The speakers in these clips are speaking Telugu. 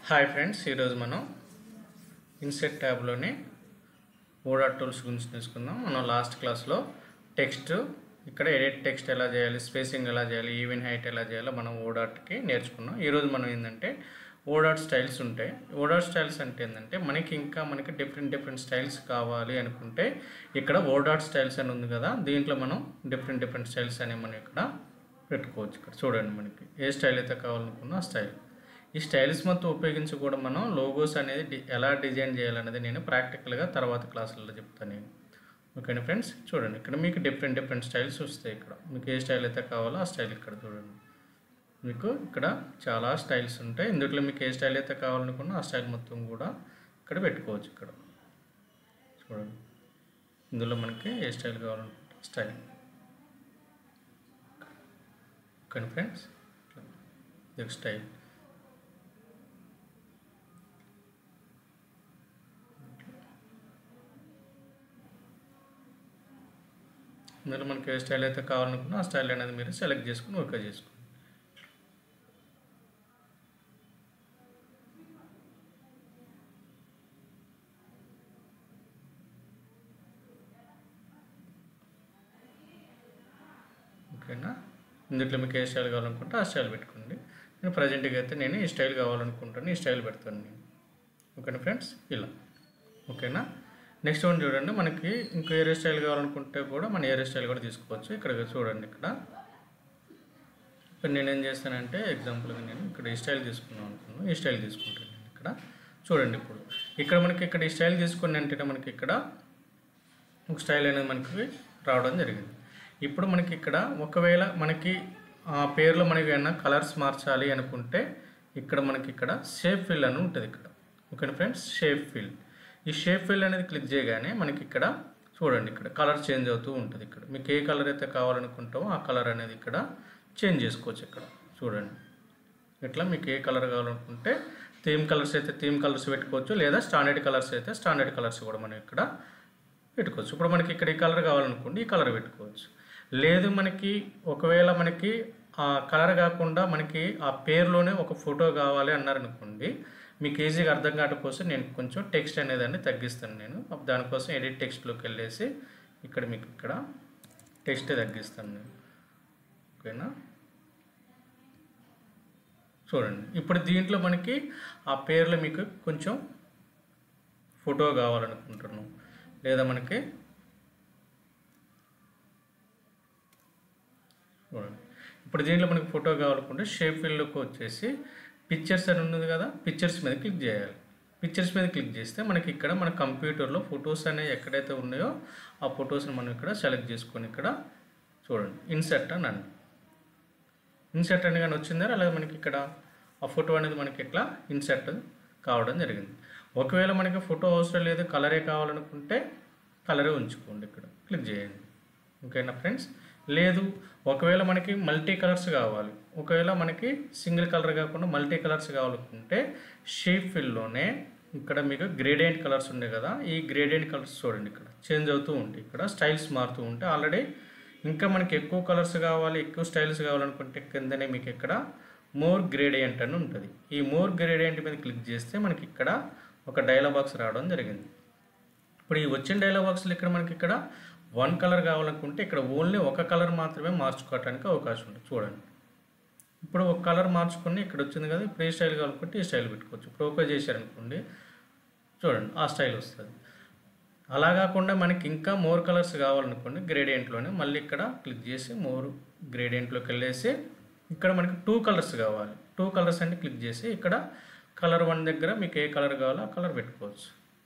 హాయ్ ఫ్రెండ్స్ ఈరోజు మనం ఇన్సెట్ ట్యాబ్లోని ఓడా టూల్స్ గురించి తెలుసుకుందాం మనం లాస్ట్ క్లాస్లో టెక్స్ట్ ఇక్కడ ఎడిట్ టెక్స్ట్ ఎలా చేయాలి స్పేసింగ్ ఎలా చేయాలి ఈవెన్ హైట్ ఎలా చేయాలో మనం ఓడాట్కి నేర్చుకున్నాం ఈరోజు మనం ఏంటంటే ఓడాట్ స్టైల్స్ ఉంటాయి ఓడాట్ స్టైల్స్ అంటే ఏంటంటే మనకి ఇంకా మనకి డిఫరెంట్ డిఫరెంట్ స్టైల్స్ కావాలి అనుకుంటే ఇక్కడ ఓడాట్ స్టైల్స్ అని ఉంది కదా దీంట్లో మనం డిఫరెంట్ డిఫరెంట్ స్టైల్స్ అనేవి మనం ఇక్కడ పెట్టుకోవచ్చు ఇక్కడ చూడండి మనకి ఏ స్టైల్ అయితే కావాలనుకున్నా ఆ స్టైల్ ఈ స్టైల్స్ మొత్తం ఉపయోగించి కూడా మనం లోగోస్ అనేది డి- ఎలా డిజైన్ చేయాలనేది నేను ప్రాక్టికల్గా తర్వాత క్లాసుల్లో చెప్తాను నేను ఓకేనా ఫ్రెండ్స్ చూడండి ఇక్కడ మీకు డిఫరెంట్ డిఫరెంట్ స్టైల్స్ వస్తాయి ఇక్కడ మీకు ఏ స్టైల్ అయితే కావాలో ఆ స్టైల్ ఇక్కడ చూడండి మీకు ఇక్కడ చాలా స్టైల్స్ ఉంటాయి ఇందులో మీకు ఏ స్టైల్ అయితే కావాలనుకున్నా ఆ స్టైల్ మొత్తం కూడా ఇక్కడ పెట్టుకోవచ్చు ఇక్కడ చూడండి ఇందులో మనకి ఏ స్టైల్ కావాలనుకుంటే ఆ స్టైల్ ఓకే ఫ్రెండ్స్ ఇది స్టైల్ ఇందులో మనకి ఏ స్టైల్ అయితే కావాలనుకున్నా ఆ స్టైల్ అనేది మీరు సెలెక్ట్ చేసుకుని ఓకే చేసుకోండి ఓకేనా ఇందులో మీకు ఏ స్టైల్ కావాలనుకుంటే ఆ స్టైల్ పెట్టుకోండి నేను ప్రజెంట్గా అయితే నేను ఈ స్టైల్ కావాలనుకుంటాను ఈ స్టైల్ పెడతాను నేను ఓకేనా ఫ్రెండ్స్ ఇలా ఓకేనా నెక్స్ట్ వన్ చూడండి మనకి ఇంకో ఏరే స్టైల్ కావాలనుకుంటే కూడా మన ఏరే స్టైల్ కూడా తీసుకోవచ్చు ఇక్కడ చూడండి ఇక్కడ ఇప్పుడు నేను ఏం చేస్తానంటే ఎగ్జాంపుల్గా నేను ఇక్కడ ఈ స్టైల్ తీసుకున్నాను అనుకున్నాను ఈ స్టైల్ తీసుకుంటాను నేను ఇక్కడ చూడండి ఇప్పుడు ఇక్కడ మనకి ఇక్కడ ఈ స్టైల్ తీసుకుని అంటే మనకి ఇక్కడ ఒక స్టైల్ అనేది మనకి రావడం జరిగింది ఇప్పుడు మనకి ఇక్కడ ఒకవేళ మనకి ఆ పేరులో మనకి ఏమైనా కలర్స్ మార్చాలి అనుకుంటే ఇక్కడ మనకి ఇక్కడ షేప్ ఫిల్ అని ఉంటుంది ఇక్కడ ఓకే ఫ్రెండ్స్ షేప్ ఫిల్ ఈ షేప్ ఫిల్ అనేది క్లిక్ చేయగానే మనకి ఇక్కడ చూడండి ఇక్కడ కలర్ చేంజ్ అవుతూ ఉంటుంది ఇక్కడ మీకు ఏ కలర్ అయితే కావాలనుకుంటామో ఆ కలర్ అనేది ఇక్కడ చేంజ్ చేసుకోవచ్చు ఇక్కడ చూడండి ఇట్లా మీకు ఏ కలర్ కావాలనుకుంటే థీమ్ కలర్స్ అయితే థీమ్ కలర్స్ పెట్టుకోవచ్చు లేదా స్టాండర్డ్ కలర్స్ అయితే స్టాండర్డ్ కలర్స్ కూడా మనం ఇక్కడ పెట్టుకోవచ్చు ఇప్పుడు మనకి ఇక్కడ ఈ కలర్ కావాలనుకోండి ఈ కలర్ పెట్టుకోవచ్చు లేదు మనకి ఒకవేళ మనకి ఆ కలర్ కాకుండా మనకి ఆ పేరులోనే ఒక ఫోటో కావాలి అన్నారనుకోండి మీకు ఈజీగా అర్థం కావడం కోసం నేను కొంచెం టెక్స్ట్ అనేదాన్ని తగ్గిస్తాను నేను అప్పుడు దానికోసం ఎడిట్ టెక్స్ట్లోకి వెళ్ళేసి ఇక్కడ మీకు ఇక్కడ టెక్స్ట్ తగ్గిస్తాను నేను ఓకేనా చూడండి ఇప్పుడు దీంట్లో మనకి ఆ పేర్లో మీకు కొంచెం ఫోటో కావాలనుకుంటున్నాం లేదా మనకి చూడండి ఇప్పుడు దీంట్లో మనకి ఫోటో కావాలనుకుంటే షేప్ ఫీల్డ్లోకి వచ్చేసి పిక్చర్స్ అని ఉన్నది కదా పిక్చర్స్ మీద క్లిక్ చేయాలి పిక్చర్స్ మీద క్లిక్ చేస్తే మనకి ఇక్కడ మన కంప్యూటర్లో ఫొటోస్ అనేవి ఎక్కడైతే ఉన్నాయో ఆ ఫొటోస్ని మనం ఇక్కడ సెలెక్ట్ చేసుకొని ఇక్కడ చూడండి ఇన్సెట్ అని అండి ఇన్సెట్ అని కానీ వచ్చిందా అలాగే మనకి ఇక్కడ ఆ ఫోటో అనేది మనకి ఇట్లా ఇన్సెట్ కావడం జరిగింది ఒకవేళ మనకి ఫోటో అవసరం లేదు కలరే కావాలనుకుంటే కలరే ఉంచుకోండి ఇక్కడ క్లిక్ చేయండి ఓకేనా ఫ్రెండ్స్ లేదు ఒకవేళ మనకి మల్టీ కలర్స్ కావాలి ఒకవేళ మనకి సింగిల్ కలర్ కాకుండా మల్టీ కలర్స్ కావాలనుకుంటే షేప్ ఫిల్లోనే ఇక్కడ మీకు గ్రేడియంట్ కలర్స్ ఉన్నాయి కదా ఈ గ్రేడియంట్ కలర్స్ చూడండి ఇక్కడ చేంజ్ అవుతూ ఉంటాయి ఇక్కడ స్టైల్స్ మారుతూ ఉంటాయి ఆల్రెడీ ఇంకా మనకి ఎక్కువ కలర్స్ కావాలి ఎక్కువ స్టైల్స్ కావాలనుకుంటే కిందనే మీకు ఇక్కడ మోర్ గ్రేడియంట్ అని ఉంటుంది ఈ మోర్ గ్రేడియంట్ మీద క్లిక్ చేస్తే మనకి ఇక్కడ ఒక డైలాగ్ బాక్స్ రావడం జరిగింది ఇప్పుడు ఈ వచ్చిన డైలాగ్ బాక్స్లో ఇక్కడ మనకి ఇక్కడ వన్ కలర్ కావాలనుకుంటే ఇక్కడ ఓన్లీ ఒక కలర్ మాత్రమే మార్చుకోవడానికి అవకాశం ఉంటుంది చూడండి ఇప్పుడు ఒక కలర్ మార్చుకుని ఇక్కడ వచ్చింది కదా ఇప్పుడు ఏ స్టైల్ కావాలనుకుంటే ఈ స్టైల్ పెట్టుకోవచ్చు ఇప్పుడు ఓకే చేశారనుకోండి చూడండి ఆ స్టైల్ వస్తుంది అలా కాకుండా మనకి ఇంకా మోర్ కలర్స్ కావాలనుకోండి గ్రేడియంట్లోనే మళ్ళీ ఇక్కడ క్లిక్ చేసి మోర్ గ్రేడియంట్లోకి వెళ్ళేసి ఇక్కడ మనకి టూ కలర్స్ కావాలి టూ కలర్స్ అంటే క్లిక్ చేసి ఇక్కడ కలర్ వన్ దగ్గర మీకు ఏ కలర్ కావాలో ఆ కలర్ పెట్టుకోవచ్చు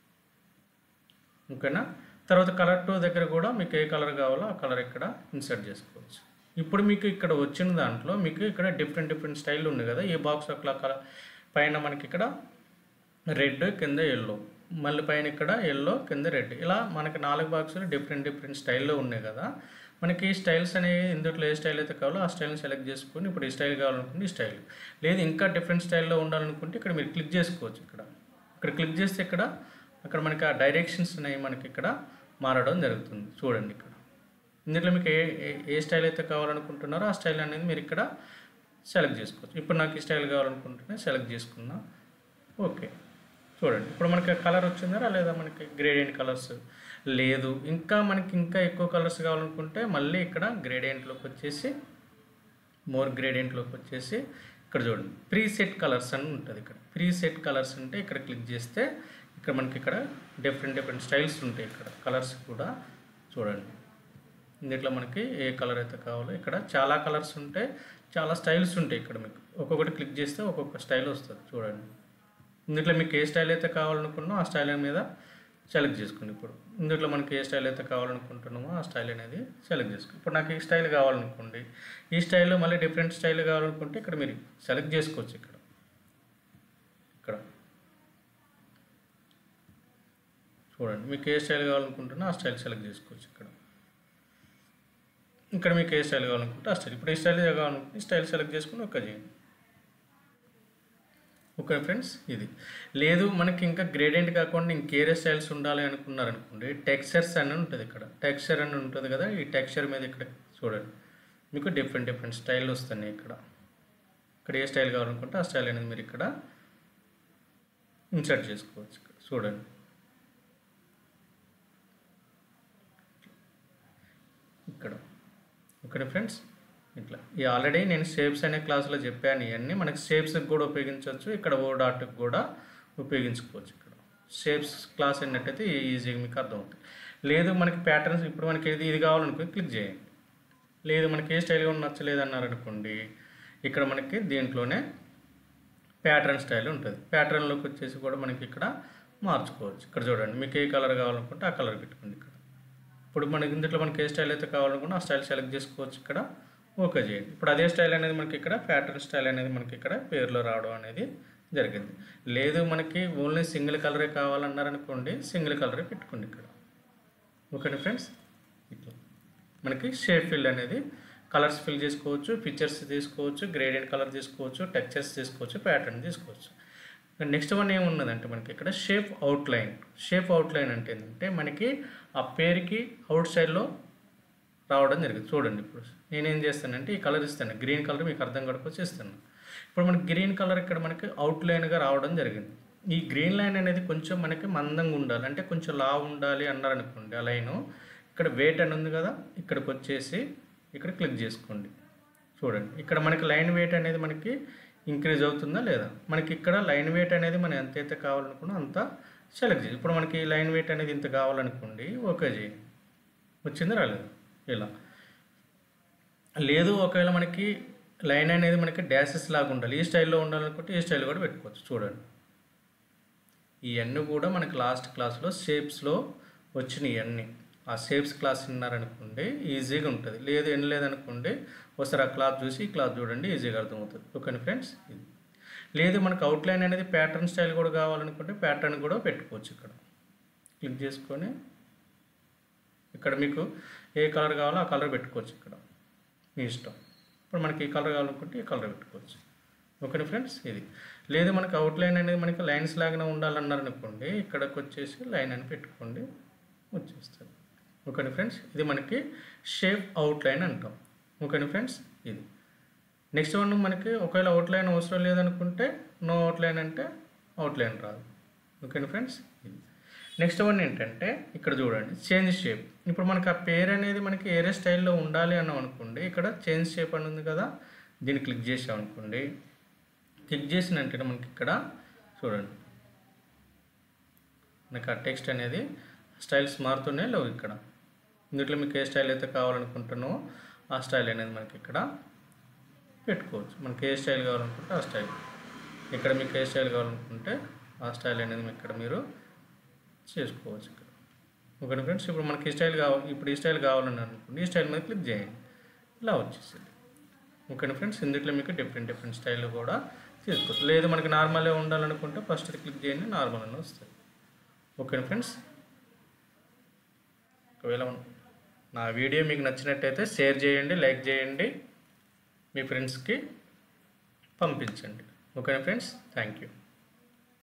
ఓకేనా తర్వాత కలర్ టూ దగ్గర కూడా మీకు ఏ కలర్ కావాలో ఆ కలర్ ఇక్కడ ఇన్సర్ట్ చేసుకోవచ్చు ఇప్పుడు మీకు ఇక్కడ వచ్చిన దాంట్లో మీకు ఇక్కడ డిఫరెంట్ డిఫరెంట్ స్టైల్ ఉంది కదా ఈ బాక్స్ అట్లా కలర్ పైన మనకి ఇక్కడ రెడ్ కింద ఎల్లో మళ్ళీ పైన ఇక్కడ ఎల్లో కింద రెడ్ ఇలా మనకి నాలుగు బాక్సులు డిఫరెంట్ డిఫరెంట్ స్టైల్లో ఉన్నాయి కదా మనకి ఈ స్టైల్స్ అనేవి ఇందులో ఏ స్టైల్ అయితే కావాలో ఆ స్టైల్ని సెలెక్ట్ చేసుకొని ఇప్పుడు ఈ స్టైల్ కావాలనుకుంటే ఈ స్టైల్ లేదు ఇంకా డిఫరెంట్ స్టైల్లో ఉండాలనుకుంటే ఇక్కడ మీరు క్లిక్ చేసుకోవచ్చు ఇక్కడ ఇక్కడ క్లిక్ చేస్తే ఇక్కడ అక్కడ మనకి ఆ డైరెక్షన్స్ అనేవి మనకి ఇక్కడ మారడం జరుగుతుంది చూడండి ఇక్కడ ఇందులో మీకు ఏ ఏ- ఏ స్టైల్ అయితే కావాలనుకుంటున్నారో ఆ స్టైల్ అనేది మీరు ఇక్కడ సెలెక్ట్ చేసుకోవచ్చు ఇప్పుడు నాకు ఈ స్టైల్ కావాలనుకుంటున్నా సెలెక్ట్ చేసుకున్నా ఓకే చూడండి ఇప్పుడు మనకి కలర్ వచ్చిందా లేదా మనకి గ్రేడియంట్ కలర్స్ లేదు ఇంకా మనకి ఇంకా ఎక్కువ కలర్స్ కావాలనుకుంటే మళ్ళీ ఇక్కడ గ్రేడియంట్లోకి వచ్చేసి మోర్ గ్రేడియంట్లోకి వచ్చేసి ఇక్కడ చూడండి ప్రీ సెట్ కలర్స్ అని ఉంటుంది ఇక్కడ ప్రీ సెట్ కలర్స్ అంటే ఇక్కడ క్లిక్ చేస్తే ఇక్కడ మనకి ఇక్కడ డిఫరెంట్ డిఫరెంట్ స్టైల్స్ ఉంటాయి ఇక్కడ కలర్స్ కూడా చూడండి ఇందులో మనకి ఏ కలర్ అయితే కావాలో ఇక్కడ చాలా కలర్స్ ఉంటాయి చాలా స్టైల్స్ ఉంటాయి ఇక్కడ మీకు ఒక్కొక్కటి క్లిక్ చేస్తే ఒక్కొక్క స్టైల్ వస్తుంది చూడండి ఇందులో మీకు ఏ స్టైల్ అయితే కావాలనుకున్నో ఆ స్టైల్ మీద సెలెక్ట్ చేసుకోండి ఇప్పుడు ఇందులో మనకి ఏ స్టైల్ అయితే కావాలనుకుంటున్నామో ఆ స్టైల్ అనేది సెలెక్ట్ చేసుకోండి ఇప్పుడు నాకు ఈ స్టైల్ కావాలనుకోండి ఈ స్టైల్లో మళ్ళీ డిఫరెంట్ స్టైల్ కావాలనుకుంటే ఇక్కడ మీరు సెలెక్ట్ చేసుకోవచ్చు ఇక్కడ ఇక్కడ చూడండి మీకు ఏ స్టైల్ కావాలనుకుంటున్నా ఆ స్టైల్ సెలెక్ట్ చేసుకోవచ్చు ఇక్కడ ఇక్కడ మీకు ఏ స్టైల్ కావాలనుకుంటే ఆ స్టైల్ ఇప్పుడు ఈ స్టైల్ కావాలనుకుంటే ఈ స్టైల్ సెలెక్ట్ చేసుకుని ఒక్క చేయండి ఓకే ఫ్రెండ్స్ ఇది లేదు మనకి ఇంకా గ్రేడియంట్ కాకుండా ఇంకేరే స్టైల్స్ ఉండాలి అనుకున్నారనుకోండి టెక్స్చర్స్ అని ఉంటుంది ఇక్కడ టెక్స్చర్ అని ఉంటుంది కదా ఈ టెక్స్చర్ మీద ఇక్కడ చూడండి మీకు డిఫరెంట్ డిఫరెంట్ స్టైల్ వస్తున్నాయి ఇక్కడ ఇక్కడ ఏ స్టైల్ కావాలనుకుంటే ఆ స్టైల్ అనేది మీరు ఇక్కడ ఇన్సర్ట్ చేసుకోవచ్చు ఇక్కడ చూడండి ఇక్కడ ఓకే ఫ్రెండ్స్ ఇట్లా ఈ ఆల్రెడీ నేను షేప్స్ అనే క్లాస్లో చెప్పాను ఇవన్నీ మనకి షేప్స్కి కూడా ఉపయోగించవచ్చు ఇక్కడ ఓ డాట్కి కూడా ఉపయోగించుకోవచ్చు ఇక్కడ షేప్స్ క్లాస్ అన్నట్టయితే ఈజీగా మీకు అర్థమవుతుంది లేదు మనకి ప్యాటర్న్స్ ఇప్పుడు మనకి ఇది ఇది కావాలనుకో క్లిక్ చేయండి లేదు మనకి ఏ స్టైల్గా నచ్చలేదు అన్నారనుకోండి ఇక్కడ మనకి దీంట్లోనే ప్యాటర్న్ స్టైల్ ఉంటుంది ప్యాటర్న్లోకి వచ్చేసి కూడా మనకి ఇక్కడ మార్చుకోవచ్చు ఇక్కడ చూడండి మీకు ఏ కలర్ కావాలనుకుంటే ఆ కలర్ పెట్టుకోండి ఇక్కడ ఇప్పుడు మనకి ఇందులో మనకి ఏ స్టైల్ అయితే కావాలనుకున్నా ఆ స్టైల్ సెలెక్ట్ చేసుకోవచ్చు ఇక్కడ ఓకే చేయండి ఇప్పుడు అదే స్టైల్ అనేది మనకి ఇక్కడ ప్యాటర్న్ స్టైల్ అనేది మనకి ఇక్కడ పేరులో రావడం అనేది జరిగింది లేదు మనకి ఓన్లీ సింగిల్ కలరే కావాలన్నారనుకోండి సింగిల్ కలరే పెట్టుకోండి ఇక్కడ ఓకేనా ఫ్రెండ్స్ ఇట్లా మనకి షేప్ ఫిల్ అనేది కలర్స్ ఫిల్ చేసుకోవచ్చు పిక్చర్స్ తీసుకోవచ్చు గ్రేడియంట్ కలర్ తీసుకోవచ్చు టెక్చర్స్ తీసుకోవచ్చు ప్యాటర్న్ తీసుకోవచ్చు నెక్స్ట్ వన్ ఏమున్నదంటే మనకి ఇక్కడ షేప్ అవుట్లైన్ షేప్ అవుట్లైన్ అంటే ఏంటంటే మనకి ఆ పేరుకి అవుట్ సైడ్లో రావడం జరిగింది చూడండి ఇప్పుడు నేనేం చేస్తానంటే ఈ కలర్ ఇస్తాను గ్రీన్ కలర్ మీకు అర్థం కాకపోతే ఇస్తాను ఇప్పుడు మనకి గ్రీన్ కలర్ ఇక్కడ మనకి అవుట్లైన్గా రావడం జరిగింది ఈ గ్రీన్ లైన్ అనేది కొంచెం మనకి మందంగా ఉండాలి అంటే కొంచెం లా ఉండాలి అన్నారనుకోండి ఆ లైను ఇక్కడ వెయిట్ అని ఉంది కదా ఇక్కడికి వచ్చేసి ఇక్కడ క్లిక్ చేసుకోండి చూడండి ఇక్కడ మనకి లైన్ వెయిట్ అనేది మనకి ఇంక్రీజ్ అవుతుందా లేదా మనకి ఇక్కడ లైన్ వెయిట్ అనేది మనం ఎంతైతే కావాలనుకున్నా అంత సెలెక్ట్ చేసి ఇప్పుడు మనకి లైన్ వెయిట్ అనేది ఇంత కావాలనుకోండి ఓకే చేయండి వచ్చింది రాలేదు ఇలా లేదు ఒకవేళ మనకి లైన్ అనేది మనకి డాషెస్ లాగా ఉండాలి ఈ స్టైల్లో ఉండాలనుకుంటే ఈ స్టైల్ కూడా పెట్టుకోవచ్చు చూడండి ఇవన్నీ కూడా మనకి లాస్ట్ క్లాస్లో షేప్స్లో వచ్చినాయి ఇవన్నీ ఆ షేప్స్ క్లాస్ విన్నారనుకోండి ఈజీగా ఉంటుంది లేదు ఏం లేదనుకోండి ఒకసారి ఆ క్లాత్ చూసి ఈ క్లాత్ చూడండి ఈజీగా అర్థమవుతుంది ఓకే ఫ్రెండ్స్ ఇది లేదు మనకు అవుట్లైన్ అనేది ప్యాటర్న్ స్టైల్ కూడా కావాలనుకుంటే ప్యాటర్న్ కూడా పెట్టుకోవచ్చు ఇక్కడ క్లిక్ చేసుకొని ఇక్కడ మీకు ఏ కలర్ కావాలో ఆ కలర్ పెట్టుకోవచ్చు ఇక్కడ మీ ఇష్టం ఇప్పుడు మనకి ఈ కలర్ కావాలనుకుంటే ఈ కలర్ పెట్టుకోవచ్చు ఓకే ఫ్రెండ్స్ ఇది లేదు మనకి అవుట్లైన్ అనేది మనకి లైన్స్ లాగానే ఉండాలన్నారనుకోండి ఇక్కడికి వచ్చేసి లైన్ అని పెట్టుకోండి వచ్చేస్తుంది ఓకే ఫ్రెండ్స్ ఇది మనకి షేప్ అవుట్లైన్ అంటాం ఓకే ఫ్రెండ్స్ ఇది నెక్స్ట్ వన్ మనకి ఒకవేళ అవుట్లైన్ అవసరం లేదనుకుంటే నో అవుట్లైన్ అంటే అవుట్లైన్ రాదు ఓకేనా ఫ్రెండ్స్ ఇది నెక్స్ట్ వన్ ఏంటంటే ఇక్కడ చూడండి చేంజ్ షేప్ ఇప్పుడు మనకి ఆ పేరు అనేది మనకి ఏరే స్టైల్లో ఉండాలి అన్నాం అనుకోండి ఇక్కడ చేంజ్ షేప్ అని ఉంది కదా దీన్ని క్లిక్ చేసాం అనుకోండి క్లిక్ చేసిన వెంటనే మనకి ఇక్కడ చూడండి మనకి ఆ టెక్స్ట్ అనేది స్టైల్స్ మారుతూనే లేవు ఇక్కడ ఇందులో మీకు ఏ స్టైల్ అయితే కావాలనుకుంటున్నామో ఆ స్టైల్ అనేది మనకి ఇక్కడ పెట్టుకోవచ్చు మనకి ఏ స్టైల్ కావాలనుకుంటే ఆ స్టైల్ ఇక్కడ మీకు ఏ స్టైల్ కావాలనుకుంటే ఆ స్టైల్ అనేది ఇక్కడ మీరు చేసుకోవచ్చు ఇక్కడ ఓకే ఫ్రెండ్స్ ఇప్పుడు మనకి ఈ స్టైల్ కావాలి ఇప్పుడు ఈ స్టైల్ కావాలని అనుకోండి ఈ స్టైల్ మీద క్లిక్ చేయండి ఇలా వచ్చేసింది ఓకే ఫ్రెండ్స్ ఇందులో మీకు డిఫరెంట్ డిఫరెంట్ స్టైల్ కూడా తీసుకోవచ్చు లేదు మనకి నార్మల్గా ఉండాలనుకుంటే ఫస్ట్ క్లిక్ చేయండి నార్మల్ అని వస్తుంది ఓకే ఫ్రెండ్స్ ఒకవేళ నా వీడియో మీకు నచ్చినట్టయితే షేర్ చేయండి లైక్ చేయండి మీ ఫ్రెండ్స్కి పంపించండి ఓకేనా ఫ్రెండ్స్ థ్యాంక్ యూ